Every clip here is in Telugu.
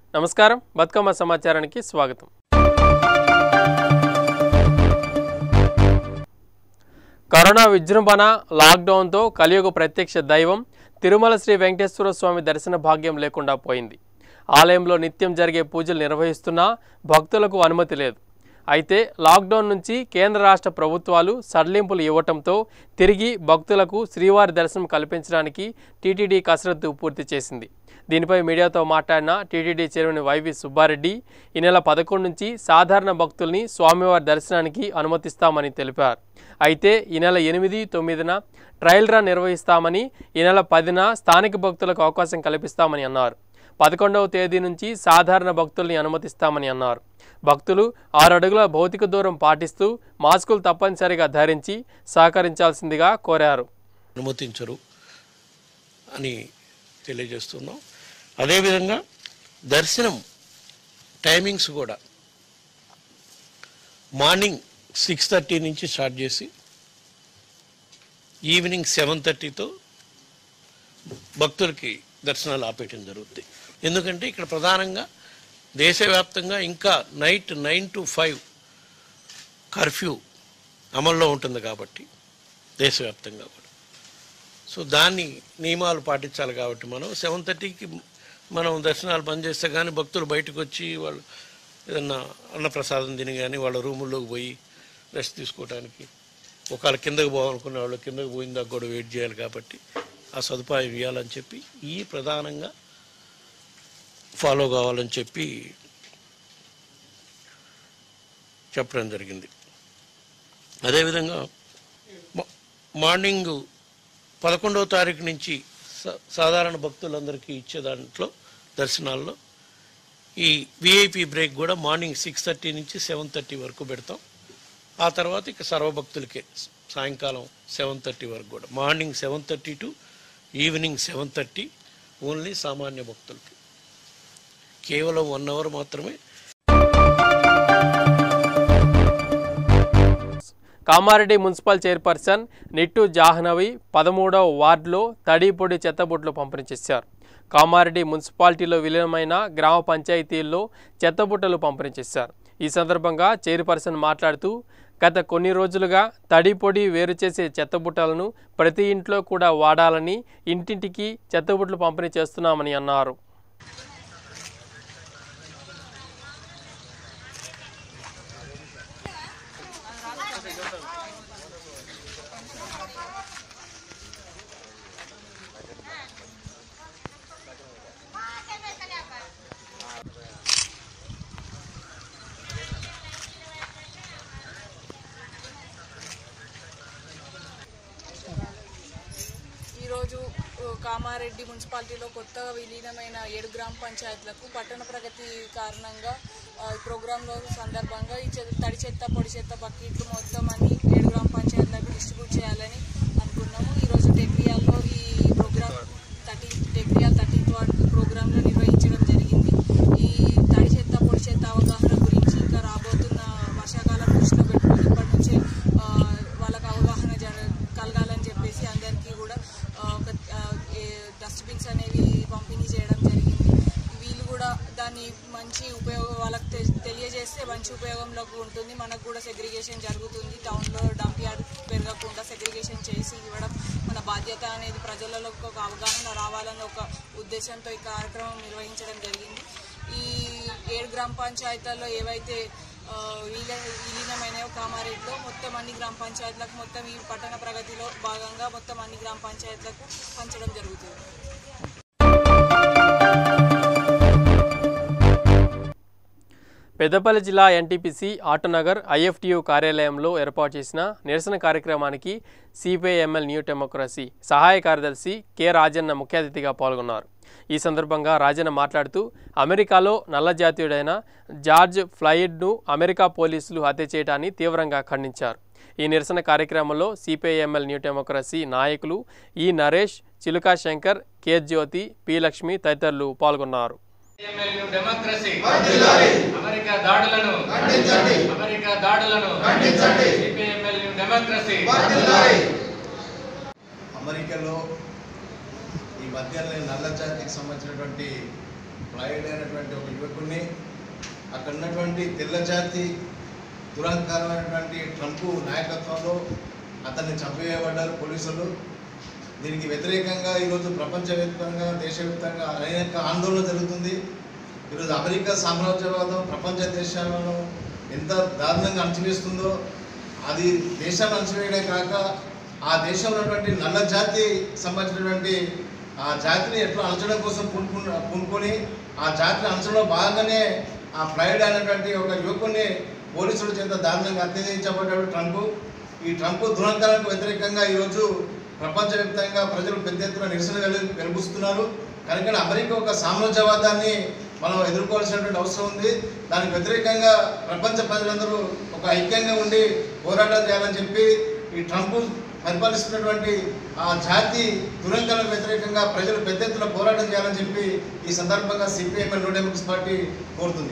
నమస్కారం బతుకమ్మ సమాచారానికి స్వాగతం కరోనా విజృంభణ లాక్డౌన్తో కలియుగ ప్రత్యక్ష దైవం తిరుమల శ్రీ వెంకటేశ్వర స్వామి దర్శన భాగ్యం లేకుండా పోయింది ఆలయంలో నిత్యం జరిగే పూజలు నిర్వహిస్తున్నా భక్తులకు అనుమతి లేదు అయితే లాక్డౌన్ నుంచి కేంద్ర రాష్ట్ర ప్రభుత్వాలు సడలింపులు ఇవ్వటంతో తిరిగి భక్తులకు శ్రీవారి దర్శనం కల్పించడానికి టీటీడీ కసరత్తు పూర్తి చేసింది దీనిపై మీడియాతో మాట్లాడిన టీటీడీ చైర్మన్ వైవి సుబ్బారెడ్డి ఈ నెల పదకొండు నుంచి సాధారణ భక్తుల్ని స్వామివారి దర్శనానికి అనుమతిస్తామని తెలిపారు అయితే ఈ నెల ఎనిమిది తొమ్మిదిన ట్రయల్ రన్ నిర్వహిస్తామని ఈ నెల పదిన స్థానిక భక్తులకు అవకాశం కల్పిస్తామని అన్నారు పదకొండవ తేదీ నుంచి సాధారణ భక్తుల్ని అనుమతిస్తామని అన్నారు భక్తులు ఆరు అడుగుల భౌతిక దూరం పాటిస్తూ మాస్కులు తప్పనిసరిగా ధరించి సహకరించాల్సిందిగా కోరారు అనుమతించరు అని తెలియజేస్తున్నాం అదేవిధంగా దర్శనం టైమింగ్స్ కూడా మార్నింగ్ సిక్స్ థర్టీ నుంచి స్టార్ట్ చేసి ఈవినింగ్ సెవెన్ థర్టీతో భక్తులకి దర్శనాలు ఆపేయటం జరుగుతుంది ఎందుకంటే ఇక్కడ ప్రధానంగా దేశవ్యాప్తంగా ఇంకా night nine to five curfew అమల్లో ఉంటుంది కాబట్టి దేశవ్యాప్తంగా కూడా సో దాన్ని నియమాలు పాటించాలి కాబట్టి మనం సెవెన్ థర్టీకి మనం దర్శనాలు బంద్ చేస్తే కానీ భక్తులు బయటకు వచ్చి వాళ్ళు ఏదన్నా అన్నప్రసాదం తిని కానీ వాళ్ళ రూముల్లోకి పోయి రెస్ట్ తీసుకోవడానికి ఒకవేళ కిందకి పోవాలనుకున్న వాళ్ళు కిందకి పోయిన దాకా కూడా వెయిట్ చేయాలి కాబట్టి ఆ సదుపాయం ఇవ్వాలని చెప్పి ఈ ప్రధానంగా ఫాలో కావాలని చెప్పి చెప్పడం జరిగింది అదేవిధంగా మా- మార్నింగ్ పదకొండవ తారీఖు నుంచి సా- సాధారణ భక్తులందరికీ ఇచ్చే దాంట్లో దర్శనాల్లో ఈ విఐపి బ్రేక్ కూడా మార్నింగ్ సిక్స్ థర్టీ నుంచి సెవెన్ థర్టీ వరకు పెడతాం ఆ తర్వాత ఇక సర్వభక్తులకే సాయంకాలం సెవెన్ థర్టీ వరకు కూడా morning seven thirty to evening seven thirty only సామాన్య భక్తులకి కేవలం వన్ అవర్ మాత్రమే కామారెడ్డి మున్సిపల్ చైర్పర్సన్ నిట్టు జాహ్నవి పదమూడవ వార్డులో తడిపొడి చెత్తబుట్లు పంపిణీ చేశారు కామారెడ్డి మున్సిపాలిటీలో విలీనమైన గ్రామ పంచాయతీల్లో చెత్తబుట్టలు పంపిణీ చేశారు ఈ సందర్భంగా చైర్పర్సన్ మాట్లాడుతూ గత కొన్ని రోజులుగా తడి పొడి వేరు చేసే చెత్తబుట్టలను ప్రతి ఇంట్లో కూడా వాడాలని ఇంటింటికి చెత్తబుట్టలు పంపిణీ చేస్తున్నామని అన్నారు ఈరోజు ఆ, కామారెడ్డి మున్సిపాలిటీలో కొత్తగా విలీనమైన ఏడు గ్రామ పంచాయతీలకు పట్టణ ప్రగతి కారణంగా ఆ, ఈ ప్రోగ్రాంలో సందర్భంగా ఈ చె- తడి చెత్త పొడి చెత్త బకెట్లు మొత్తం అన్ని ఏడు గ్రామ పంచాయతీలకు డిస్ట్రిబ్యూట్ చేయాలని అనుకున్నాము ఈరోజు టెక్రియాల్లో ఈ program thirty Tekriyal thirteenth ward ప్రోగ్రాంలో నిర్వహించడం జరిగింది ఈ తడి చెత్త పొడి చెత్త అవగాహన గురించి ఇంకా రాబోతున్న వర్షాకాలం దృష్టిలో పెట్టుకుని ఇప్పటి నుంచే ఆ, వాళ్ళకి అవగాహన జర కలగాలని చెప్పేసి అందరికీ కూడా ఆ, ఒక డస్ట్బిన్స్ అనేవి పంపిణీ చేయడం జరిగింది వీళ్ళు కూడా దాన్ని మంచి ఉపయోగం వాళ్ళకి తె- తెలియజేస్తే మంచి ఉపయోగంలోకి ఉంటుంది మనకు కూడా సెగ్రిగేషన్ జరుగుతుంది టౌన్లో డంప్ యార్డ్ పెరగకుండా సెగ్రిగేషన్ చేసి ఇవ్వడం మన బాధ్యత అనేది ప్రజలలో ఒక అవగాహన రావాలన్న ఒక ఉద్దేశంతో ఈ కార్యక్రమం నిర్వహించడం జరిగింది ఈ ఏడు గ్రామ పంచాయతీల్లో ఏవైతే ఆ, విలీన విలీనమైనయో కామారెడ్డిలో మొత్తం అన్ని గ్రామ పంచాయతీలకు మొత్తం ఈ పట్టణ ప్రగతిలో భాగంగా మొత్తం అన్ని గ్రామ పంచాయతీలకు పంచడం జరుగుతుంది పెద్దపల్లి జిల్లా ఎన్టీపీసీ ఆటోనగర్ ఐఎఫ్టియు కార్యాలయంలో ఏర్పాటు చేసిన నిరసన కార్యక్రమానికి సిపిఐఎంఎల్ న్యూ డెమోక్రసీ సహాయ కార్యదర్శి కె రాజన్న ముఖ్య అతిథిగా పాల్గొన్నారు ఈ సందర్భంగా రాజన్న మాట్లాడుతూ అమెరికాలో నల్ల జాతీయుడైన జార్జ్ ఫ్లయిడ్ను అమెరికా పోలీసులు హత్య చేయడాన్ని తీవ్రంగా ఖండించారు ఈ నిరసన కార్యక్రమంలో సిపిఐఎంఎల్ న్యూ డెమోక్రసీ నాయకులు ఈ నరేష్ చిలుకా శంకర్ కె జ్యోతి పి లక్ష్మి తదితరులు పాల్గొన్నారు ఎమ్మెల్యే డెమోక్రసీ అమెరికా దాడులను అమెరికా దాడులను సిపిఎంఎల్ డెమోక్రసీ అమెరికాలో ఈ మధ్యలో నల్ల జాతికి సంబంధించినటువంటి ఫ్లాయిడ్ అయినటువంటి ఒక యువకుడిని అక్కడ ఉన్నటువంటి తెల్ల జాతి దురహంకారమైనటువంటి ట్రంప్ నాయకత్వంలో అతన్ని చంపివేయబడ్డారు పోలీసులు దీనికి వ్యతిరేకంగా ఈరోజు ప్రపంచవ్యాప్తంగా దేశవ్యాప్తంగా అనేక ఆందోళన జరుగుతుంది ఈరోజు అమెరికా సామ్రాజ్యవాదం ప్రపంచ దేశాలను ఎంత దారుణంగా అణచివేస్తుందో అది దేశాన్ని అణచివేయడే కాక ఆ దేశంలో ఉన్నటువంటి నల్ల జాతి సంబంధించినటువంటి ఆ జాతిని ఎట్లా అణచడం కోసం పూనుకున్న పూనుకొని ఆ జాతిని అణచడంలో భాగంగానే ఆ ఫ్లైడ్ అయినటువంటి ఒక యువకుని పోలీసుల చేత దారుణంగా అత్యధించబడ్డాడు ట్రంప్ ఈ ట్రంప్ దురంకారానికి వ్యతిరేకంగా ఈరోజు ప్రపంచవ్యాప్తంగా ప్రజలు పెద్ద ఎత్తున నిరసన వెలు- వెలుబుస్తున్నారు కనుక అమెరికా ఒక సామ్రాజ్యవాదాన్ని మనం ఎదుర్కోవాల్సినటువంటి అవసరం ఉంది దానికి వ్యతిరేకంగా ప్రపంచ ప్రజలందరూ ఒక ఐక్యంగా ఉండి పోరాటం చేయాలని చెప్పి ఈ ట్రంప్ పరిపాలిస్తున్నటువంటి ఆ జాతి దురంకాలకు వ్యతిరేకంగా ప్రజలు పెద్ద ఎత్తున పోరాటం చేయాలని చెప్పి ఈ సందర్భంగా సిపిఎం నో డెమోక్రసీ పార్టీ కోరుతుంది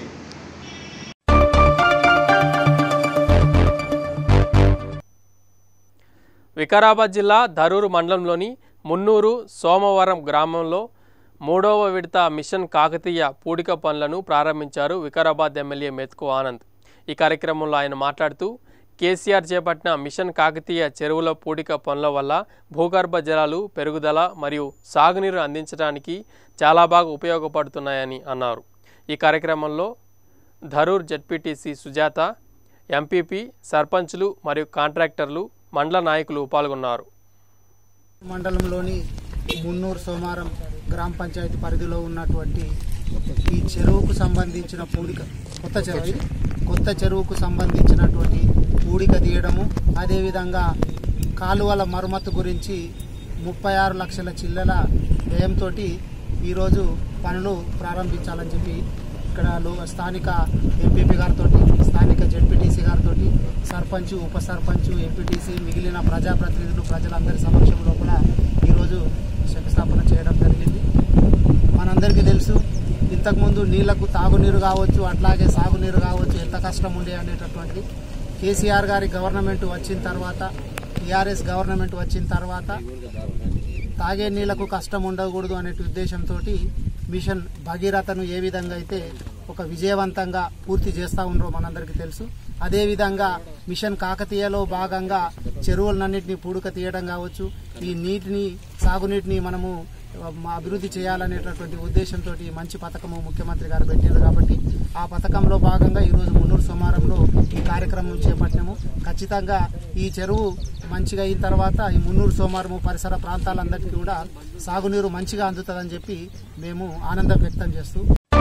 వికారాబాద్ జిల్లా ధరూరు మండలంలోని మున్నూరు సోమవరం గ్రామంలో మూడవ విడత మిషన్ కాకతీయ పూడిక పనులను ప్రారంభించారు వికారాబాద్ ఎమ్మెల్యే మెతుకు ఆనంద్ ఈ కార్యక్రమంలో ఆయన మాట్లాడుతూ కేసీఆర్ చేపట్టిన మిషన్ కాకతీయ చెరువుల పూడిక పనుల వల్ల భూగర్భ జలాలు పెరుగుదల మరియు సాగునీరు అందించడానికి చాలా బాగా ఉపయోగపడుతున్నాయని అన్నారు ఈ కార్యక్రమంలో ధరూర్ జడ్పీటీసీ సుజాత ఎంపీపీ సర్పంచులు మరియు కాంట్రాక్టర్లు మండల నాయకులు పాల్గొన్నారు మండలంలోని మున్నూరు సోమారం గ్రామ పంచాయతీ పరిధిలో ఉన్నటువంటి ఈ చెరువుకు సంబంధించిన పూడిక కొత్త చెరువు ఇది. కొత్త చెరువుకు సంబంధించినటువంటి పూడిక తీయడము అదేవిధంగా కాలువల మరమ్మతు గురించి ముప్పై ఆరు లక్షల చిల్లల వ్యయంతో ఈరోజు పనులు ప్రారంభించాలని చెప్పి ఇక్కడ లో- స్థానిక ఎంపీపీ గారితో స్థానిక జెడ్పీటీసీ గారితో సర్పంచ్ ఉప సర్పంచ్ ఎంపీటీసీ మిగిలిన ప్రజాప్రతినిధులు ప్రజలందరి సమక్షం లోపల ఈరోజు శంకుస్థాపన చేయడం జరిగింది మనందరికీ తెలుసు ఇంతకుముందు నీళ్లకు తాగునీరు కావచ్చు అట్లాగే సాగునీరు కావచ్చు ఎంత కష్టం ఉండే అనేటటువంటిది కేసీఆర్ గారి గవర్నమెంట్ వచ్చిన తర్వాత టీఆర్ఎస్ గవర్నమెంట్ వచ్చిన తర్వాత తాగే నీళ్లకు కష్టం ఉండకూడదు అనే ఉద్దేశంతో మిషన్ భగీరథను ఏ విధంగా అయితే ఒక విజయవంతంగా పూర్తి చేస్తూ ఉన్నారో మనందరికీ తెలుసు అదేవిధంగా మిషన్ కాకతీయలో భాగంగా చెరువులన్నింటినీ పూడుక తీయడం కావచ్చు ఈ నీటిని సాగునీటిని మనము మా అభివృద్ధి చేయాలనేటటువంటి ఉద్దేశంతో మంచి పథకము ముఖ్యమంత్రి గారు పెట్టారు కాబట్టి ఆ పథకంలో భాగంగా ఈరోజు మున్నూరు సోమారంలో ఈ కార్యక్రమం చేపట్టినాము ఖచ్చితంగా ఈ చెరువు మంచిగా అయిన తర్వాత ఈ మున్నూరు సోమారము పరిసర ప్రాంతాలందరికీ కూడా సాగునీరు మంచిగా అందుతుందని చెప్పి మేము ఆనందం వ్యక్తం చేస్తూ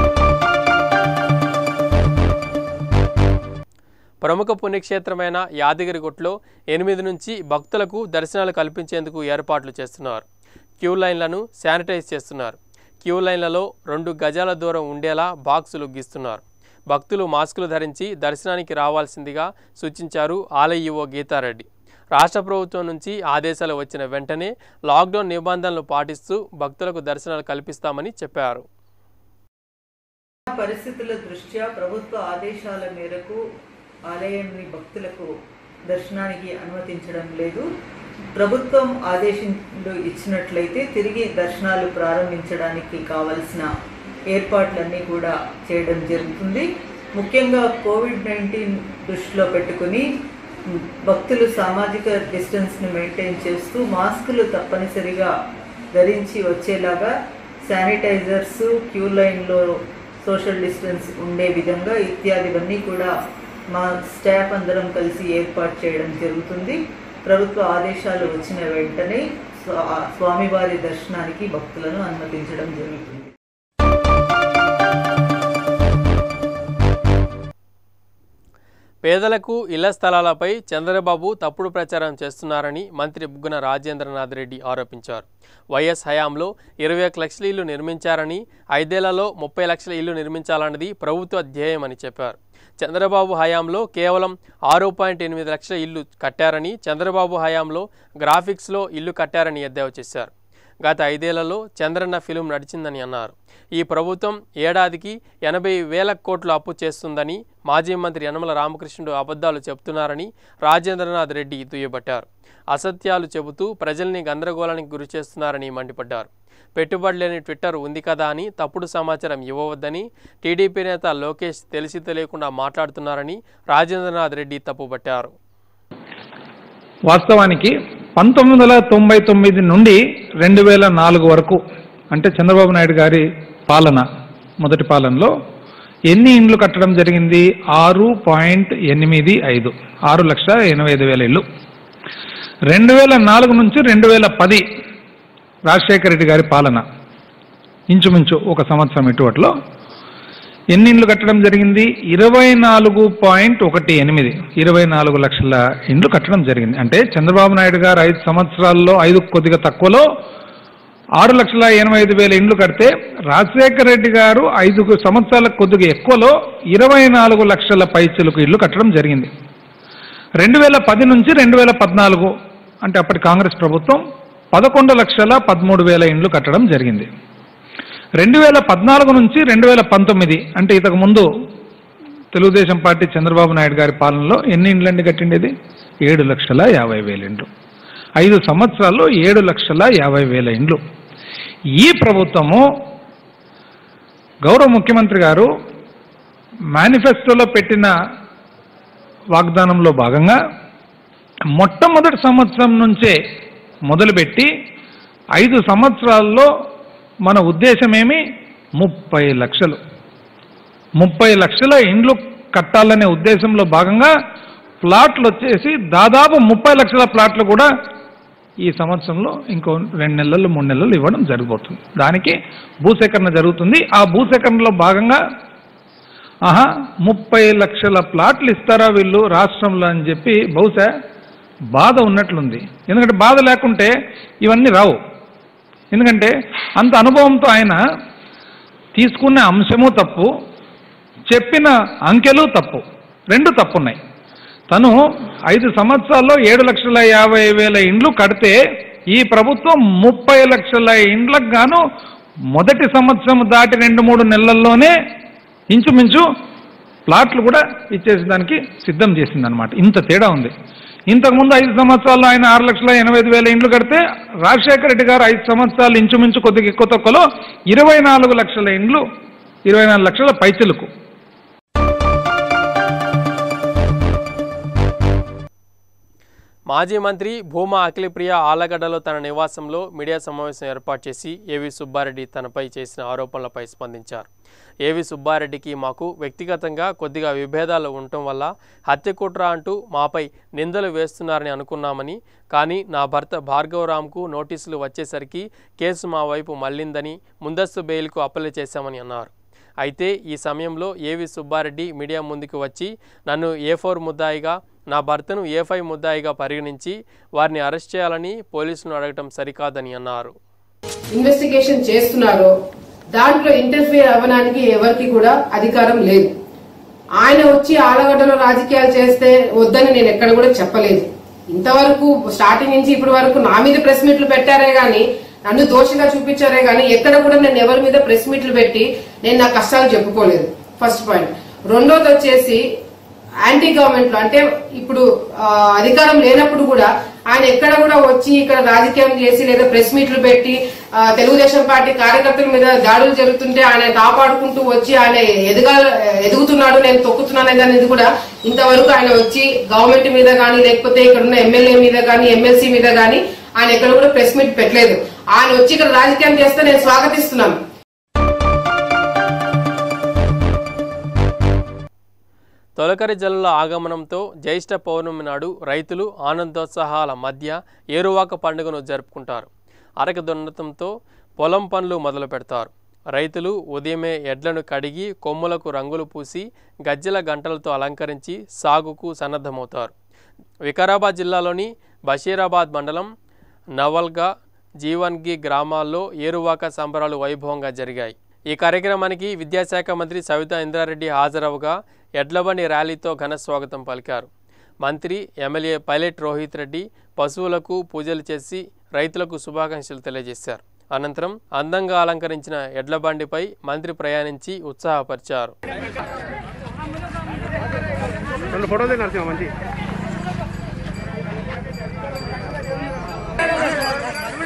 ప్రముఖ పుణ్యక్షేత్రమైన యాదగిరిగుట్లో ఎనిమిది నుంచి భక్తులకు దర్శనాలు కల్పించేందుకు ఏర్పాట్లు చేస్తున్నారు క్యూ లైన్లను శానిటైజ్ చేస్తున్నారు క్యూ లైన్లలో రెండు గజాల దూరం ఉండేలా బాక్సులు గీస్తున్నారు భక్తులు మాస్కులు ధరించి దర్శనానికి రావాల్సిందిగా సూచించారు ఆలయ ఈవో గీతారెడ్డి రాష్ట్ర ప్రభుత్వం నుంచి ఆదేశాలు వచ్చిన వెంటనే లాక్డౌన్ నిబంధనలు పాటిస్తూ భక్తులకు దర్శనాలు కల్పిస్తామని చెప్పారు పరిస్థితుల దృష్ట్యా ప్రభుత్వ ఆదేశాల మేరకు ఆలయాన్ని భక్తులకు దర్శనానికి అనుమతించడం లేదు ప్రభుత్వం ఆదేశాలు ఇచ్చినట్లయితే తిరిగి దర్శనాలు ప్రారంభించడానికి కావలసిన ఏర్పాట్లన్నీ కూడా చేయడం జరుగుతుంది ముఖ్యంగా కోవిడ్ నైన్టీన్ దృష్టిలో పెట్టుకుని భక్తులు సామాజిక డిస్టెన్స్ని మెయింటైన్ చేస్తూ మాస్కులు తప్పనిసరిగా ధరించి వచ్చేలాగా శానిటైజర్స్ క్యూ లైన్లో సోషల్ డిస్టెన్స్ ఉండే విధంగా ఇత్యాదివన్నీ కూడా మా స్టాఫ్ అందరం కలిసి ఏర్పాటు చేయడం జరుగుతుంది ప్రభుత్వ ఆదేశాలు వచ్చిన వెంటనే స్వా- స్వామివారి దర్శనానికి భక్తులను అనుమతించడం జరుగుతుంది పేదలకు ఇళ్ల స్థలాలపై చంద్రబాబు తప్పుడు ప్రచారం చేస్తున్నారని మంత్రి బుగ్గన రాజేంద్రనాథ్ రెడ్డి ఆరోపించారు వైఎస్ హయాంలో ఇరవై ఒక లక్షల ఇల్లు నిర్మించారని ఐదేళ్లలో ముప్పై లక్షల ఇల్లు నిర్మించాలన్నది ప్రభుత్వ ధ్యేయమని చెప్పారు చంద్రబాబు హయాంలో కేవలం ఆరు పాయింట్ ఎనిమిది లక్షల ఇల్లు కట్టారని చంద్రబాబు హయాంలో గ్రాఫిక్స్లో ఇల్లు కట్టారని ఎద్దేవా చేశారు గత ఐదేళ్లలో చంద్రన్న ఫిలిం నడిచిందని అన్నారు ఈ ప్రభుత్వం ఏడాదికి ఎనభై వేల కోట్లు అప్పు చేస్తుందని మాజీ మంత్రి యనమల రామకృష్ణుడు అబద్ధాలు చెబుతున్నారని రాజేంద్రనాథ్ రెడ్డి దుయ్యబట్టారు అసత్యాలు చెబుతూ ప్రజల్ని గందరగోళానికి గురి చేస్తున్నారని మండిపడ్డారు పెట్టుబడి లేని ట్విట్టర్ ఉంది కదా అని తప్పుడు సమాచారం ఇవ్వవద్దని టీడీపీ నేత లోకేష్ తెలిసి తెలియకుండా మాట్లాడుతున్నారని రాజేంద్రనాథ్ రెడ్డి తప్పుపట్టారు వాస్తవానికి పంతొమ్మిది వందల తొంభై తొమ్మిది నుండి రెండు వేల నాలుగు వరకు అంటే చంద్రబాబు నాయుడు గారి పాలన మొదటి పాలనలో ఎన్ని ఇండ్లు కట్టడం జరిగింది ఆరు పాయింట్ ఎనిమిది ఐదు ఆరు లక్షల ఎనభై ఐదు వేల ఇళ్ళు రెండు వేల నాలుగు నుంచి రెండు వేల పది రాజశేఖర రెడ్డి గారి పాలన ఇంచుమించు ఒక సంవత్సరం ఇటువట్లో ఎన్ని ఇండ్లు కట్టడం జరిగింది ఇరవై నాలుగు పాయింట్ ఒకటి ఎనిమిది ఇరవై నాలుగు లక్షల ఇండ్లు కట్టడం జరిగింది అంటే చంద్రబాబు నాయుడు గారు ఐదు సంవత్సరాల్లో ఐదు కొద్దిగా తక్కువలో ఆరు లక్షల ఎనభై ఐదు వేల ఇండ్లు కడితే రాజశేఖర రెడ్డి గారు ఐదు సంవత్సరాల కొద్దిగా ఎక్కువలో ఇరవై నాలుగు లక్షల పైచలకు ఇల్లు కట్టడం జరిగింది రెండు వేల పది నుంచి రెండు వేల పద్నాలుగు అంటే అప్పటి కాంగ్రెస్ ప్రభుత్వం పదకొండు లక్షల పదమూడు వేల ఇండ్లు కట్టడం జరిగింది రెండు వేల పద్నాలుగు నుంచి రెండు వేల పంతొమ్మిది అంటే ఇంతకు ముందు తెలుగుదేశం పార్టీ చంద్రబాబు నాయుడు గారి పాలనలో ఎన్ని ఇండ్లండి కట్టిండేది ఏడు లక్షల యాభై వేల ఇండ్లు ఐదు సంవత్సరాల్లో ఏడు లక్షల యాభై వేల ఇండ్లు ఈ ప్రభుత్వము గౌరవ ముఖ్యమంత్రి గారు మేనిఫెస్టోలో పెట్టిన వాగ్దానంలో భాగంగా మొట్టమొదటి సంవత్సరం నుంచే మొదలుపెట్టి ఐదు సంవత్సరాల్లో మన ఉద్దేశం ఏమి ముప్పై లక్షలు ముప్పై లక్షల ఇండ్లు కట్టాలనే ఉద్దేశంలో భాగంగా ప్లాట్లు వచ్చేసి దాదాపు ముప్పై లక్షల ప్లాట్లు కూడా ఈ సంవత్సరంలో ఇంకో రెండు నెలలు మూడు నెలలు ఇవ్వడం జరగబోతుంది దానికి భూసేకరణ జరుగుతుంది ఆ భూసేకరణలో భాగంగా ఆహా ముప్పై లక్షల ప్లాట్లు ఇస్తారా వీళ్ళు రాష్ట్రంలో అని చెప్పి బహుశా బాధ ఉన్నట్లుంది ఎందుకంటే బాధ లేకుంటే ఇవన్నీ రావు ఎందుకంటే అంత అనుభవంతో ఆయన తీసుకున్న అంశము తప్పు చెప్పిన అంకెలు తప్పు రెండు తప్పున్నాయి తను ఐదు సంవత్సరాల్లో ఏడు లక్షల యాభై వేల ఇండ్లు కడితే ఈ ప్రభుత్వం ముప్పై లక్షల ఇండ్లకు గాను మొదటి సంవత్సరం దాటి రెండు మూడు నెలల్లోనే ఇంచుమించు ప్లాట్లు కూడా ఇచ్చేసేదానికి సిద్ధం చేసిందనమాట ఇంత తేడా ఉంది ఇంతకుముందు ఐదు సంవత్సరాల్లో ఆయన ఆరు లక్షల ఎనభై ఐదు వేల ఇండ్లు కడితే రాజశేఖర రెడ్డి గారు ఐదు సంవత్సరాలు ఇంచుమించు కొద్దిగా ఎక్కువ తక్కువలో ఇరవై నాలుగు లక్షల ఇండ్లు ఇరవై నాలుగు లక్షల పైచలకు మాజీ మంత్రి భూమా అఖిలప్రియ ఆలగడ్డలో తన నివాసంలో మీడియా సమావేశం ఏర్పాటు చేసి ఏవి సుబ్బారెడ్డి తనపై చేసిన ఆరోపణలపై స్పందించారు ఏవి సుబ్బారెడ్డికి మాకు వ్యక్తిగతంగా కొద్దిగా విభేదాలు ఉండటం వల్ల హత్య కుట్ర అంటూ మాపై నిందలు వేస్తున్నారని అనుకున్నామని కానీ నా భర్త భార్గవరామ్కు నోటీసులు వచ్చేసరికి కేసు మా వైపు మళ్లిందని ముందస్తు బెయిల్కు అప్పలే చేశామని అన్నారు అయితే ఈ సమయంలో ఏవి సుబ్బారెడ్డి మీడియా ముందుకు వచ్చి నన్ను ఏ ఫోర్ ముద్దాయిగా నా భర్తను ఏ ఫైవ్ ముద్దాయిగా పరిగణించి వారిని అరెస్ట్ చేయాలని పోలీసులను అడగటం సరికాదని అన్నారు ఇన్వెస్టిగేషన్ చేస్తున్నారో దాంట్లో ఇంటర్ఫియర్ అవ్వడానికి ఎవరికి కూడా అధికారం లేదు ఆయన వచ్చి ఆలగడ్డలో రాజకీయాలు చేస్తే వద్దని నేను ఎక్కడ కూడా చెప్పలేదు ఇంతవరకు స్టార్టింగ్ నుంచి ఇప్పటి వరకు నా మీద ప్రెస్ మీట్లు పెట్టారే గాని నన్ను దోషిగా చూపించారే గాని ఎక్కడ కూడా నేను ఎవరి మీద ప్రెస్ మీట్లు పెట్టి నేను నా కష్టాలు చెప్పుకోలేదు ఫస్ట్ పాయింట్ రెండోది వచ్చేసి యాంటీ గవర్నమెంట్ లో అంటే ఇప్పుడు ఆ, అధికారం లేనప్పుడు కూడా ఆయన ఎక్కడ కూడా వచ్చి ఇక్కడ రాజకీయం చేసి లేదా ప్రెస్ మీట్లు పెట్టి ఆ, తెలుగుదేశం పార్టీ కార్యకర్తల మీద దాడులు జరుగుతుంటే ఆయన కాపాడుకుంటూ వచ్చి ఆయన ఎదుగా ఎదుగుతున్నాడు నేను తొక్కుతున్నాను అనేది కూడా ఇంతవరకు ఆయన వచ్చి గవర్నమెంట్ మీద కానీ లేకపోతే ఇక్కడ ఉన్న ఎమ్మెల్యే మీద కానీ ఎమ్మెల్సీ మీద కానీ ఆయన ఎక్కడ కూడా ప్రెస్ మీట్ పెట్టలేదు ఆయన వచ్చి ఇక్కడ రాజకీయం చేస్తే నేను స్వాగతిస్తున్నాను తొలకరి జల్లుల ఆగమనంతో జ్యేష్ఠ పౌర్ణమి నాడు రైతులు ఆనందోత్సాహాల మధ్య ఏరువాక పండుగను జరుపుకుంటారు అరక దున్నతంతో పొలం పనులు మొదలు పెడతారు రైతులు ఉదయమే ఎడ్లను కడిగి కొమ్ములకు రంగులు పూసి గజ్జెల గంటలతో అలంకరించి సాగుకు సన్నద్ధమవుతారు వికారాబాద్ జిల్లాలోని బషీరాబాద్ మండలం నవల్గా జీవన్గి గ్రామాల్లో ఏరువాక సంబరాలు వైభవంగా జరిగాయి ఈ కార్యక్రమానికి విద్యాశాఖ మంత్రి సవితా ఇంద్రారెడ్డి హాజరవగా ఎడ్లబండి ర్యాలీతో ఘన స్వాగతం పలికారు మంత్రి ఎమ్మెల్యే పైలట్ రోహిత్ రెడ్డి పశువులకు పూజలు చేసి రైతులకు శుభాకాంక్షలు తెలియజేశారు అనంతరం అందంగా అలంకరించిన ఎడ్లబండిపై మంత్రి ప్రయాణించి ఉత్సాహపరిచారు రెండు ఫోటోలు నరసింహ మంచి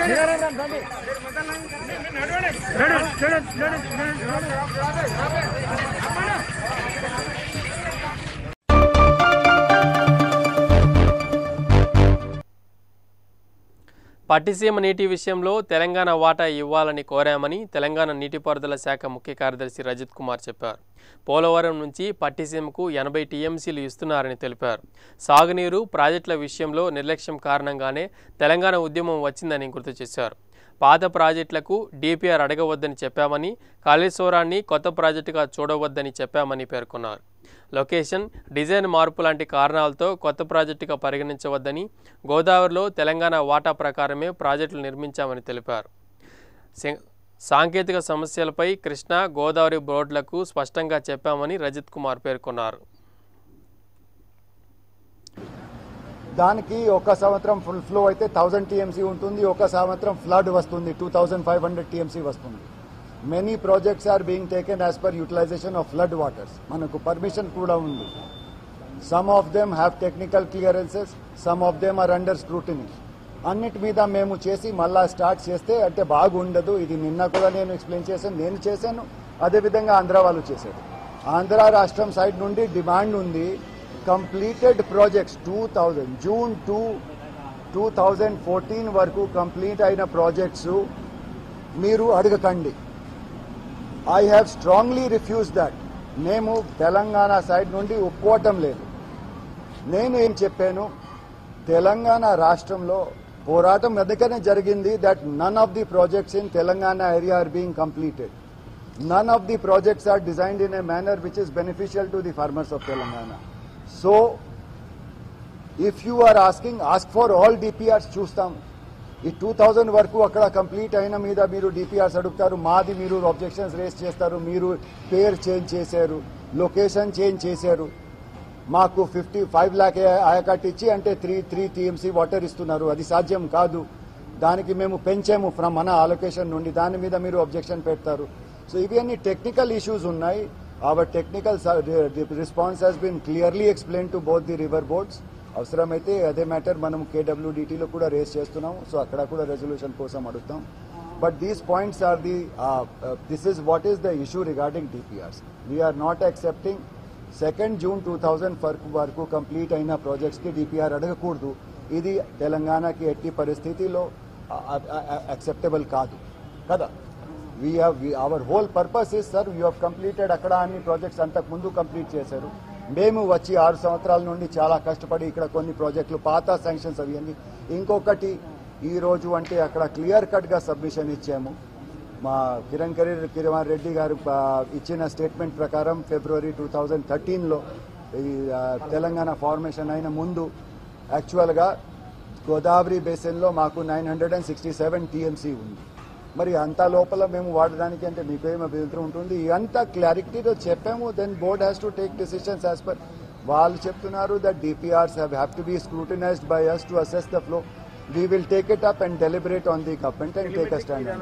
పట్టిసీమ నీటి విషయంలో తెలంగాణ వాటా ఇవ్వాలని కోరామని తెలంగాణ నీటిపారుదల శాఖ ముఖ్య కార్యదర్శి రజిత్ కుమార్ చెప్పారు పోలవరం నుంచి పట్టిసీమకు ఎనభై టీఎంసీలు ఇస్తున్నారని తెలిపారు సాగునీరు ప్రాజెక్టుల విషయంలో నిర్లక్ష్యం కారణంగానే తెలంగాణ ఉద్యమం వచ్చిందని గుర్తు చేశారు పాత ప్రాజెక్టులకు డిపిఆర్ అడగవద్దని చెప్పామని కాళేశ్వరాన్ని కొత్త ప్రాజెక్టుగా చూడవద్దని చెప్పామని పేర్కొన్నారు లొకేషన్ డిజైన్ మార్పు లాంటి కారణాలతో కొత్త ప్రాజెక్టుగా పరిగణించవద్దని గోదావరిలో తెలంగాణ వాటా ప్రకారమే ప్రాజెక్టులు నిర్మించామని తెలిపారు సి- సాంకేతిక సమస్యలపై కృష్ణా గోదావరి బోర్డులకు స్పష్టంగా చెప్పామని రజిత్ కుమార్ పేర్కొన్నారు దానికి ఒక సంవత్సరం ఫుల్ ఫ్లో అయితే థౌజండ్ టీఎంసీ ఉంటుంది ఒక సంవత్సరం ఫ్లడ్ వస్తుంది two thousand five hundred TMC వస్తుంది many projects are being taken as per utilization of flood waters మనకు పర్మిషన్ కూడా ఉంది some of them have technical clearances some of them are under scrutiny అన్నిటి మీద మేము చేసి మళ్ళా స్టార్ట్ చేస్తే అంటే బాగుండదు ఇది నిన్న కూడా నేను ఎక్స్ప్లెయిన్ చేశాను నేను చేశాను అదేవిధంగా ఆంధ్ర వాళ్ళు చేశారు ఆంధ్ర రాష్ట్రం సైడ్ నుండి డిమాండ్ ఉంది completed projects two thousand June two two thousand fourteen వరకు కంప్లీట్ అయిన ప్రాజెక్ట్స్ మీరు అడగకండి I have strongly refuse that మేము తెలంగాణ సైడ్ నుండి ఒప్పుకోవటం లేదు నేను ఏం చెప్పాను తెలంగాణ రాష్ట్రంలో పోరాటం అందుకనే జరిగింది that none of the projects in Telangana area are being completed none of the projects are designed in a manner which is beneficial to the farmers of Telangana so if you are asking ask for all DPRs చూస్తాం ఈ టూ థౌజండ్ వరకు అక్కడ కంప్లీట్ అయిన మీద మీరు డిపిఆర్స్ అడుగుతారు మాది మీరు అబ్జెక్షన్స్ రేస్ చేస్తారు మీరు పేరు చేంజ్ చేశారు లొకేషన్ చేంజ్ చేశారు మాకు ఫిఫ్టీ ఫైవ్ ల్యాక్ ఆయకట్ ఇచ్చి అంటే త్రీ త్రీ టీఎంసీ వాటర్ ఇస్తున్నారు అది సాధ్యం కాదు దానికి మేము పెంచాము ఫ్రమ్ మన అలొకేషన్ నుండి దాని మీద మీరు అబ్జెక్షన్ పెడతారు సో ఇవి అన్ని టెక్నికల్ ఇష్యూస్ ఉన్నాయి our technical response has been clearly explain to both the river boards అవసరమైతే అదే మ్యాటర్ మనం కేడబ్ల్యూడిటీలో కూడా రేస్ చేస్తున్నాం సో అక్కడ కూడా రెజల్యూషన్ కోసం అడుగుతాం but these points are the this is what is the issue regarding DPRs we're not accepting second June two thousand వరకు వరకు కంప్లీట్ అయిన ప్రాజెక్ట్స్కి డిపిఆర్ అడగకూడదు ఇది తెలంగాణకి ఎట్టి పరిస్థితిలో అక్సెప్టబుల్ కాదు కదా we have our whole purpose is sir you have completed అక్కడ అన్ని ప్రాజెక్ట్స్ అంతకు ముందు కంప్లీట్ చేశారు మేము వచ్చి ఆరు సంవత్సరాల నుండి చాలా కష్టపడి ఇక్కడ కొన్ని ప్రాజెక్టులు పాత శాంక్షన్స్ అవి అన్ని ఇంకొకటి ఈ రోజు అంటే అక్కడ క్లియర్ కట్గా సబ్మిషన్ ఇచ్చాము మా కిరణ్ కరీ కిరణ్ రెడ్డి గారు ఆ, ఇచ్చిన స్టేట్మెంట్ ప్రకారం ఫిబ్రవరి టూ థౌజండ్ థర్టీన్లో ఈ ఆ, తెలంగాణ ఫార్మేషన్ అయిన ముందు యాక్చువల్గా గోదావరి బేసిన్లో మాకు nine hundred and sixty seven TMC ఉంది మరి అంత లోపల మేము వాడడానికి అంటే మీకు ఏం అభ్యంతరం ఉంటుంది అంత క్లారిటీతో చెప్పాము then board has to take decisions as per వాళ్ళు చెప్తున్నారు that DPRs have have to be scrutinized by us to assess the flow we will take it up and deliberate on the government and take a stand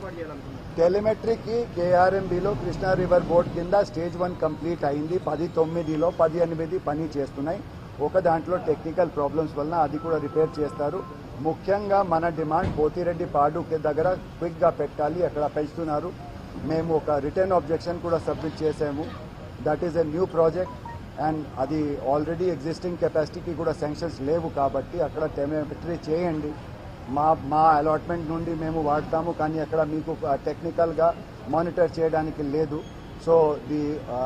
టెలిమెట్రీకి కేఆర్ఎంబిలో కృష్ణా రివర్ బోర్డ్ కింద స్టేజ్ వన్ కంప్లీట్ అయింది పది తొమ్మిదిలో పది ఎనిమిది పని చేస్తున్నాయి ఒక దాంట్లో టెక్నికల్ ప్రాబ్లమ్స్ వలన అది కూడా రిపేర్ చేస్తారు ముఖ్యంగా మన డిమాండ్ పోతిరెడ్డి పాడు దగ్గర క్విక్గా పెట్టాలి అక్కడ పెంచుతున్నారు మేము ఒక రిటర్న్ ఆబ్జెక్షన్ కూడా సబ్మిట్ చేసాము that is a new project and అది ఆల్రెడీ ఎగ్జిస్టింగ్ కెపాసిటీకి కూడా శాంక్షన్స్ లేవు కాబట్టి అక్కడ టెలిమెట్రీ చేయండి మా మా అలాట్మెంట్ నుండి మేము వాడతాము కానీ అక్కడ మీకు టెక్నికల్గా మానిటర్ చేయడానికి లేదు so the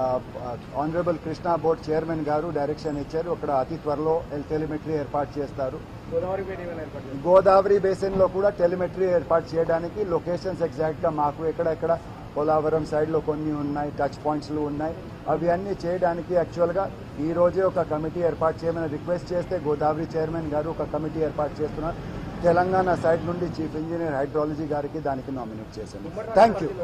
honourable Krishna board chairman garu direction ఇచ్చారు అక్కడ అతి త్వరలో టెలిమెట్రీ ఏర్పాటు చేస్తారు గోదావరి బేసిన్ లో కూడా టెలిమెట్రీ ఏర్పాటు చేయడానికి లొకేషన్స్ ఎగ్జాక్ట్ గా మాకు ఎక్కడెక్కడ పోలావరం సైడ్ లో కొన్ని ఉన్నాయి టచ్ పాయింట్స్ ఉన్నాయి అవి అన్ని చేయడానికి యాక్చువల్ గా ఈ రోజే ఒక కమిటీ ఏర్పాటు చేయమని రిక్వెస్ట్ చేస్తే గోదావరి చైర్మన్ గారు ఒక కమిటీ ఏర్పాటు చేస్తున్నారు తెలంగాణ సైడ్ నుండి చీఫ్ ఇంజనీర్ హైడ్రాలజీ గారికి దానికి నామినేట్ చేశాను thank you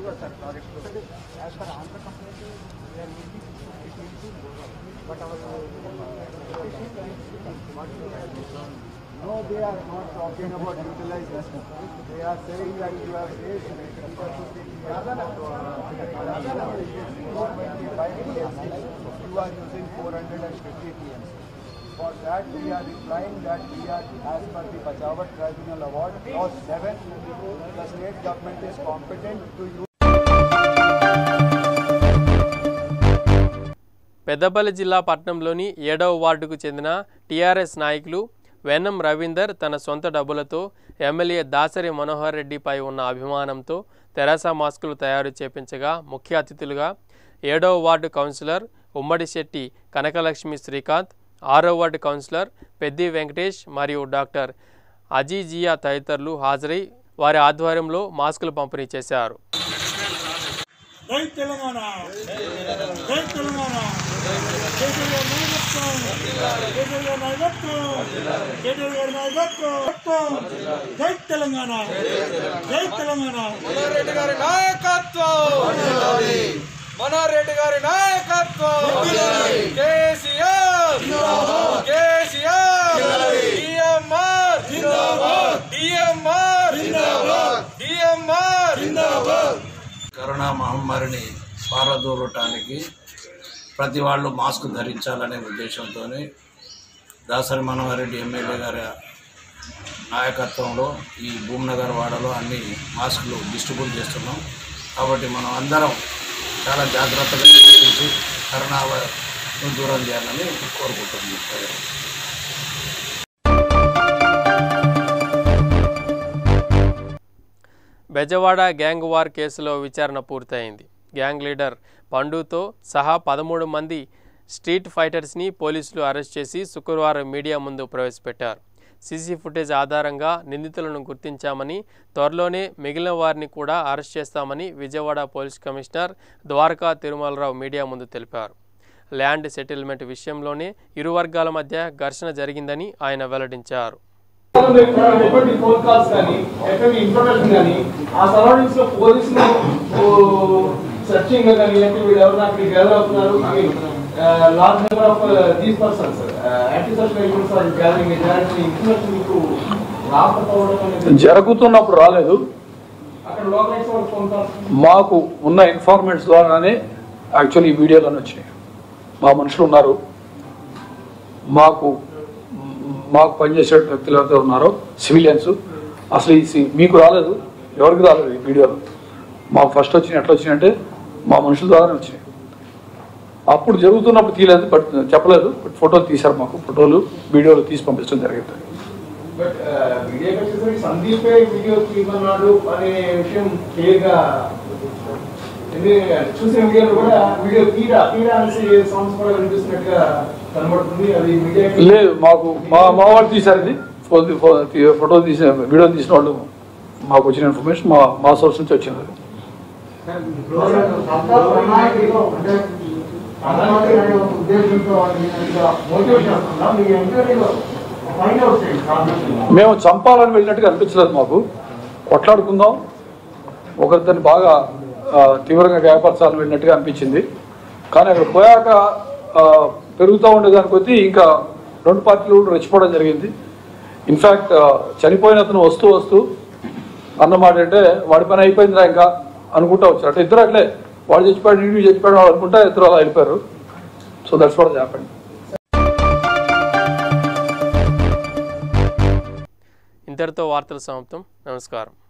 No, they are not talking about utilization. They are saying that you have raised either to the you are using 450 TMC. For that, we are replying that we are, as per the Pachawat Tribunal Award, clause 7, the state government is competent to use Peddapalli జిల్లా పట్టణంలోని ఏడవ వార్డుకు చెందిన టీఆర్ఎస్ నాయకులు వెన్నం రవీందర్ తన సొంత డబ్బులతో ఎమ్మెల్యే దాసరి మనోహర్ రెడ్డిపై ఉన్న అభిమానంతో తెరాస మాస్కులు తయారు చేపించగా ముఖ్య అతిథులుగా ఏడవ వార్డు కౌన్సిలర్ ఉమ్మడి శెట్టి కనకలక్ష్మి శ్రీకాంత్ ఆరో వార్డు కౌన్సిలర్ పెద్ది వెంకటేష్ మరియు డాక్టర్ అజీజియా తదితరులు హాజరై వారి ఆధ్వర్యంలో మాస్కులు పంపిణీ చేశారు జై తెలంగాణ జై తెలంగాణ కేసీఆర్ గారి నాయకత్వం కేసీఆర్ గారి నాయకత్వం కేటీఆర్ గారి నాయకత్వం జై తెలంగాణ జై తెలంగాణ రెడ్డి గారి నాయకత్వం మనోరెడ్డి గారి నాయకత్వం KCR KCR DMR DMR DMR corona మహమ్మారిని పారదోలటానికి ప్రతి వాళ్ళు మాస్క్ ధరించాలనే ఉద్దేశంతో దాసరి మనోహర్ రెడ్డి ఎమ్మెల్యే గారి నాయకత్వంలో ఈ భూమ్నగర్ వాడలో అన్ని మాస్కులు డిస్ట్రిబ్యూట్ చేస్తున్నాం కాబట్టి మనం అందరం చాలా జాగ్రత్తగా పాటించి కరోనాను దూరం చేయాలని కోరుకుంటున్నాం బెజవాడ గ్యాంగ్ వార్ కేసులో విచారణ పూర్తయింది గ్యాంగ్ లీడర్ పండుతో సహా పదమూడు మంది స్ట్రీట్ ఫైటర్స్ని పోలీసులు అరెస్ట్ చేసి శుక్రవారం మీడియా ముందు ప్రవేశపెట్టారు సీసీ ఫుటేజ్ ఆధారంగా నిందితులను గుర్తించామని త్వరలోనే మిగిలిన వారిని కూడా అరెస్ట్ చేస్తామని Vijayawada police commissioner Dwaraka Tirumala Rao media ముందు తెలిపారు ల్యాండ్ సెటిల్మెంట్ విషయంలోనే ఇరు వర్గాల మధ్య ఘర్షణ జరిగిందని ఆయన వెల్లడించారు ఎటువంటి ఫోన్ కాల్స్ కానీ ఎటువంటి ఇన్ఫర్మేషన్ కానీ ఆ సరౌండింగ్స్ లో పోలీసులు సర్చింగ్ కానీ లేకపోతే వీళ్ళు ఎవరు అక్కడ గ్యాదర్ అవుతున్నారు large number of these persons anti social elements are gathering ఇలాంటి ఇన్ఫర్మేషన్ మీకు రాకపోవడం అనేది జరుగుతున్నప్పుడు రాలేదు అక్కడ లోకలైజ్ ఫోన్ కాల్స్ మాకు ఉన్న ఇన్ఫార్మెంట్స్ ద్వారానే యాక్చువల్లీ ఈ వీడియోలోనే వచ్చినాయి మా మనుషులు ఉన్నారు మాకు మాకు పనిచేసే వ్యక్తులు ఎవరైతే ఉన్నారో సివిలియన్స్ అసలు ఈ సి- మీకు రాలేదు ఎవరికి రాలేదు ఈ వీడియోలో మాకు ఫస్ట్ వచ్చినాయి ఎట్లా వచ్చినాయంటే మా మనుషుల ద్వారానే వచ్చినాయి అప్పుడు జరుగుతున్నప్పుడు తీయలేదు బట్ చెప్పలేదు బట్ ఫోటోలు తీశారు మాకు ఫోటోలు వీడియోలు తీసి పంపించడం జరిగింది బట్ వీడియో వచ్చేసరికి సందీపే వీడియో తీయమన్నాడు అనే విషయం క్లియర్ గా ఎందుకంటే చూసిన వీడియోలో కూడా వీడియో తీరా తీరా అనేసి సౌండ్స్ కూడా వినిపిస్తున్నట్టుగా కనబడుతుంది అది మీడియా లేదు మాకు మా మా వాళ్ళు తీశారు ఇది ఫోన్ ఫో- తీ- ఫోటో తీసిన వీడియో తీసిన వాళ్ళు మాకు వచ్చిన ఇన్ఫర్మేషన్ మా మా సోర్స్ నుంచి వచ్చినది మేము చంపాలని వెళ్ళినట్టుగా అనిపించలేదు మాకు కొట్లాడుకుందాం ఒకరిద్దరిని బాగా ఆ, తీవ్రంగా గాయపరచాలని వెళ్ళినట్టుగా అనిపించింది కానీ అక్కడ పోయాక ఆ, పెరుగుతూ ఉండేదాని కొద్దీ ఇంకా రెండు పార్టీలు కూడా రెచ్చిపోవడం జరిగింది ఇన్ఫ్యాక్ట్ చనిపోయిన అతను వస్తూ వస్తూ అన్నమాట అంటే వాడి పని అయిపోయిందిరా ఇంకా అనుకుంటా వచ్చారు అంటే ఇద్దరు అట్లే వాడు చచ్చిపోయాడు వీడు చచ్చిపోయాడు వాడు అనుకుంటా ఇద్దరు అలా వెళ్ళిపోయారు సో దట్స్ వాట్ హ్యాపెండ్ ఇంతటితో వార్తలు సమాప్తం నమస్కారం